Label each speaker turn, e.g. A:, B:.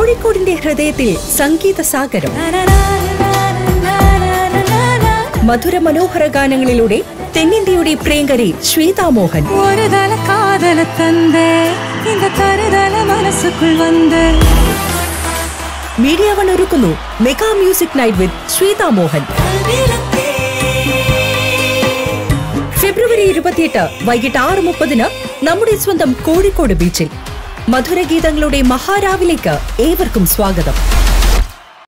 A: കോഴിക്കോടിന്റെ ഹൃദയത്തിൽ സംഗീത സാഗരം മധുര മനോഹര ഗാനങ്ങളിലൂടെ തെന്നിന്ത്യയുടെ പ്രിയങ്കരി ശ്വേതാമോഹൻ
B: ஒரு தல காதல தந்தே இந்த தருதல மனசுக்குள் வந்து
A: മീഡിയ വൺ ഒരുക്കുന്നു മെഗാ മ്യൂസിക് നൈറ്റ് വിത്ത് ശ്വേതാമോഹൻ ഫെബ്രുവരി ഇരുപത്തിയെട്ട് വൈകിട്ട് ആറ് മുപ്പതിന് നമ്മുടെ സ്വന്തം കോഴിക്കോട് ബീച്ചിൽ മധുരഗീതങ്ങളുടെ മഹാരാവിലേക്ക് ഏവർക്കും സ്വാഗതം